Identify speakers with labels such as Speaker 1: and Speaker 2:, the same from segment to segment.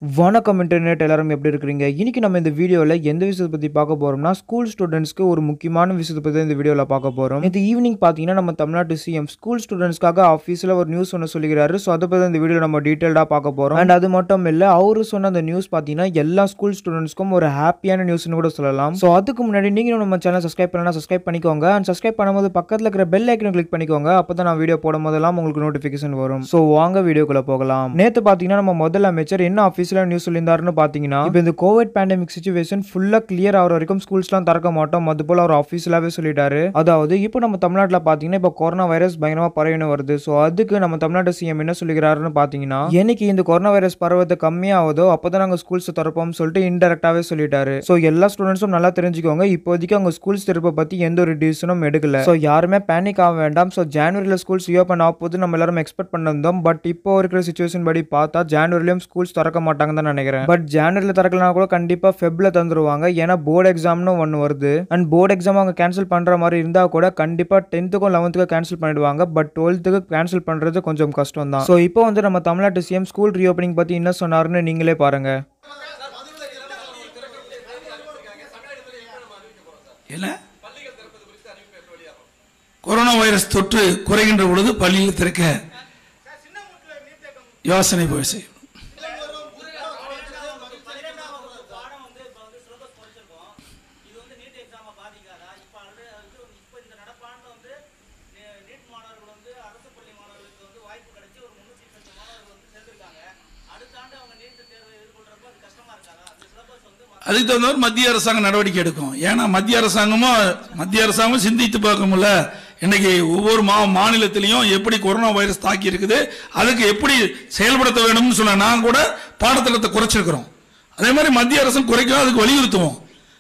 Speaker 1: வணக்கம் இன்டர்நெட் எல்லாரும் எப்படி இருக்கிறீங்க இன்னைக்கு நம்ம இந்த வீடியோவில் எந்த விஷயத்தை பற்றி பார்க்க போகிறோம்னா ஸ்கூல் ஸ்டூடெண்ட்ஸ்க்கு ஒரு முக்கியமான விஷயத்தை பற்றி இந்த வீடியோவில் பார்க்க போகிறோம் இது ஈவினிங் பார்த்தீங்கன்னா நம்ம தமிழ்நாட்டு சிஎம் ஸ்கூல் ஸ்டூடெண்ட்ஸ்க்காக ஆஃபீஸில் ஒரு நியூஸ் ஒன்று சொல்லிக்கிறாரு ஸோ அதை பற்றி இந்த வீடியோ நம்ம டீட்டெயிலாக பார்க்க போகிறோம் அண்ட் அது மட்டும் இல்லை அவரு சொன்ன அந்த நியூஸ் பார்த்தீங்கன்னா எல்லா ஸ்கூல் ஸ்டூடெண்ட்ஸ்க்கும் ஒரு ஹாப்பியான நியூஸ்னு கூட சொல்லலாம் ஸோ அதுக்கு முன்னாடி நீங்களும் நம்ம சேனல் சப்ஸ்கிரைப் பண்ணலாம் சப்ஸ்கிரைப் பண்ணிக்கோங்க அண்ட் சப்ஸ்கிரைப் பண்ணும்போது பக்கத்தில் இருக்கிற பெல் ஐக்கனை கிளிக் பண்ணிக்கோங்க அப்போ தான் நான் வீடியோ போடும் போதெல்லாம் உங்களுக்கு நோட்டிஃபிகேஷன் வரும் ஸோ வாங்க வீடியோக்குள்ள போகலாம் நேற்று பார்த்தீங்கன்னா நம்ம முதல் அமைச்சர் என்ன ஆஃபீஸில் நியூஸ் சொல்லியிருந்தாருன்னு பார்த்தீங்கன்னா இப்போ இந்த கோவிட் பேண்டமிக் சுச்சுவேஷன் ஃபுல்லாக கிளியர் ஆகிற வரைக்கும் ஸ்கூல்ஸ்லாம் திறக்க மாட்டோம் அது போல் அவர் ஆஃபீஸிலாவே சொல்லிட்டாரு அதாவது இப்போ நம்ம தமிழ்நாட்டில் பார்த்தீங்கன்னா இப்போ கொரோனா வைரஸ் பயங்கரமாக பரவினு வருது ஸோ அதுக்கு நம்ம தமிழ்நாட்டு சிஎம் என்ன சொல்லிக்கிறாருன்னு பார்த்தீங்கன்னா என்னைக்கு இந்த கொரோனா வைரஸ் பரவத்து கம்மியாகுதோ அப்போ தான் நாங்கள் ஸ்கூல்ஸ் திறப்போம்னு சொல்லிட்டு இன்டெரக்டாகவே சொல்லிட்டாரு ஸோ எல்லா ஸ்டூடெண்ட்ஸும் நல்லா தெரிஞ்சுக்கோங்க இப்போதைக்கு அவங்க ஸ்கூல்ஸ் திறப்பை பற்றி எந்த ஒரு டிசிஷனும் எடுக்கல ஸோ யாருமே பேனிக் ஆக வேண்டாம் ஸோ ஜான்வரியில் ஸ்கூல்ஸ் ரியோப்பன் ஆக போது நம்ம எல்லாரும் எக்ஸ்பெக்ட் பண்ணிருந்தோம் பட் இப்போ இருக்கிற சுச்சுவேஷன் படி பார்த்தா ஜான்வரிலையும் ஸ்கூல்ஸ் திறக்க மாட்டாங்கன்னு தான் நினைக்கிறேன் பட் ஜான்வரியில் திறக்கலனா கூட கண்டிப்பாக ஃபெப்ல தந்துருவாங்க ஏன்னா போர்டு எக்ஸாம்னு ஒன்று வருது அண்ட் போர்டு எக்ஸாம் அவங்க கேன்சல் பண்ணுற மாதிரி இருந்தால் கூட கண்டிப்பாக டென்த்துக்கும் லெவன்த்துக்கும் கேன்சல் பண்ணிடுவாங்க பட் டுவெல்த்துக்கு கேன்சல் பண்ணுறது கொஞ்சம் கஷ்டம் தான் ஸோ இப்போ வந்து நம்ம தமிழ்நாட்டு சிஎம் ஸ்கூல் ரீஓப்பனிங் பற்றி என்ன சொன்னாருன்னு நீங்களே பாருங்க
Speaker 2: என்ன கொரோனா வைரஸ் தொற்று குறைகின்ற பொழுது பள்ளியில் திறக்க யோசனை போய் செய்யும்
Speaker 3: இது வந்து நீட் எக்ஸாமை பாதிக்காதா இப்போ ஆல்ரெடி வந்து இப்போ இந்த நடப்பாண்டு வந்து நே- நீட் மாணவர்கள் வந்து அரசு பள்ளி மாணவர்களுக்கு வந்து வாய்ப்பு கிடைச்சி ஒரு முன்னூற்றி சொச்சம் மாணவர்கள் வந்து சேர்ந்திருக்காங்க அடுத்த ஆண்டு அவங்க நீட் தேர்வை எதிர்கொள்றப்ப அது கஷ்டமா இருக்காதா அந்த சிலபஸ் வந்து ம-
Speaker 2: அதுக்கு தகுந்த மாதிரி மத்திய அரசாங்கம் நடவடிக்கை எடுக்கும் ஏன்னா மத்திய அரசாங்கமும் மத்திய அரசாங்கம் சிந்தித்து பார்க்கும்ல இன்னைக்கு ஒவ்வொரு மா மாநிலத்திலையும் எப்படி கொரோனா வைரஸ் தாக்கி இருக்குது அதுக்கு எப்படி செயல்படுத்த வேணும்னு சொன்ன நான் கூட பாடத்திட்டத்தை குறைச்சிருக்கிறோம் அதே மாதிரி மத்திய அரசும் குறைக்கும் அதுக்கு வலியுறுத்துவோம்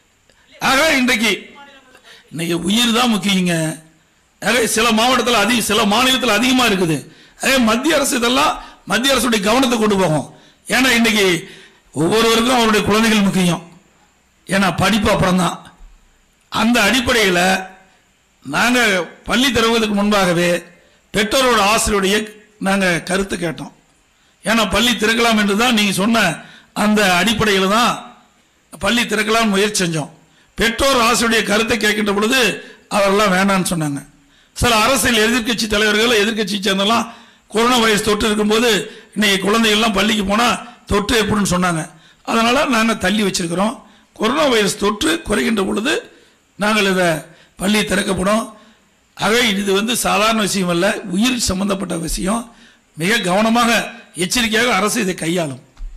Speaker 2: ஆக இன்றைக்கு இன்னைக்கு உயிர் தான் முக்கியங்க ஆக சில மாவட்டத்தில் அதிக சில மாநிலத்தில் அதிகமாக இருக்குது அதே மத்திய அரசு இதெல்லாம் மத்திய அரசுடைய கவனத்தை கொண்டு போகும் ஏன்னா இன்னைக்கு ஒவ்வொருவருக்கும் அவருடைய குழந்தைகள் முக்கியம் ஏன்னா படிப்பு அப்புறம் தான் அந்த அடிப்படையில் நாங்கள் பள்ளி திறவதற்கு முன்பாகவே பெற்றோரோட ஆசிரியருடைய நாங்கள் கருத்து கேட்டோம் ஏன்னா பள்ளி திறக்கலாம் என்று தான் நீங்கள் சொன்ன அந்த அடிப்படையில் தான் பள்ளி திறக்கலாம் முயற்சி செஞ்சோம் பெற்றோர் ஆசிரியருடைய கருத்தை கேட்கின்ற பொழுது அவரெல்லாம் வேண்டாம்னு சொன்னாங்க சில அரசியல் எதிர்க்கட்சி தலைவர்கள் எதிர்க்கட்சி சேர்ந்தெல்லாம் கொரோனா வைரஸ் தொற்று இருக்கும்போது இன்னைக்கு குழந்தைகள்லாம் பள்ளிக்கு போனால் தொற்று எப்படின்னு சொன்னாங்க அதனால நாங்கள் தள்ளி வச்சிருக்கிறோம் கொரோனா வைரஸ் தொற்று குறைகின்ற பொழுது நாங்கள் இதை பள்ளி திறக்கப்படும் ஆக இது வந்து சாதாரண விஷயம் அல்ல உயிர் சம்பந்தப்பட்ட விஷயம் மிக கவனமாக எச்சரிக்கையாக அரசு இதை கையாளும்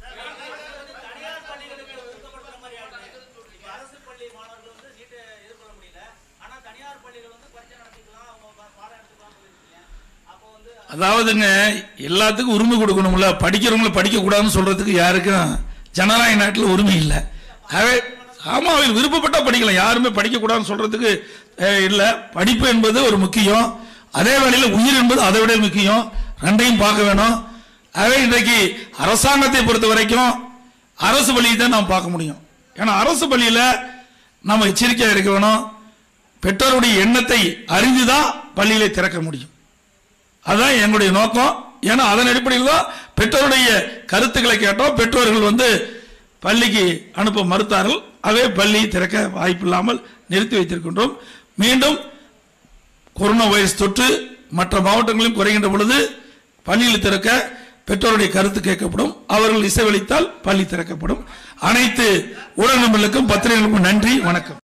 Speaker 3: தனியார் பள்ளிகளுக்கு ஒதுக்கப்படுற மாதிரி ஆயிடுச்சு இப்போ அரசு பள்ளி மாணவர்கள் வந்து நீட்டை எதிர்கொள்ள முடியல ஆனா தனியார் பள்ளிகள் வந்து பரீட்சை நடத்திக்கலாம் அவங்க பா- பாடம் எடுத்துக்கலாம்னு சொல்லியிருக்கீங்க அப்போ வந்து
Speaker 2: அதாவதுங்க எல்லாத்துக்கும் உரிமை கொடுக்கணும்ல படிக்கிறவங்கள படிக்க கூடாதுன்னு சொல்றதுக்கு யாருக்கும் ஜனநாயக நாட்டில் உரிமை இல்லை ஆகவே ஆமா அவங்க விருப்பப்பட்டா படிக்கலாம் யாருமே படிக்க கூடாதுன்னு சொல்றதுக்கு அஹ், இல்ல படிப்பு என்பது ஒரு முக்கியம் அதே வேளையில் உயிர் என்பது அதை விட முக்கியம் ரெண்டையும் பார்க்க வேணும் ஆகவே இன்றைக்கு அரசாங்கத்தை பொறுத்த வரைக்கும் அரசு பள்ளியை தான் நாம் பார்க்க முடியும் ஏன்னா அரசு பள்ளியில நம்ம எச்சரிக்கையாக இருக்க வேணும் பெற்றோருடைய எண்ணத்தை அறிந்துதான் பள்ளியிலே திறக்க முடியும் அதுதான் எங்களுடைய நோக்கம் ஏன்னா அதன் அடிப்படையில் தான் பெற்றோருடைய கருத்துக்களை கேட்டோம் பெற்றோர்கள் வந்து பள்ளிக்கு அனுப்ப மறுத்தார்கள் அதே பள்ளி திறக்க வாய்ப்பில்லாமல் நிறுத்தி வைத்திருக்கின்றோம் மீண்டும் கொரோனா வைரஸ் தொற்று மற்ற மாவட்டங்களிலும் குறைகின்ற பொழுது பள்ளியில் திறக்க பெற்றோருடைய கருத்து கேட்கப்படும் அவர்கள் இசைவளித்தால் பள்ளி திறக்கப்படும் அனைத்து ஊடகங்களுக்கும் பத்திரிகைகளுக்கும் நன்றி வணக்கம்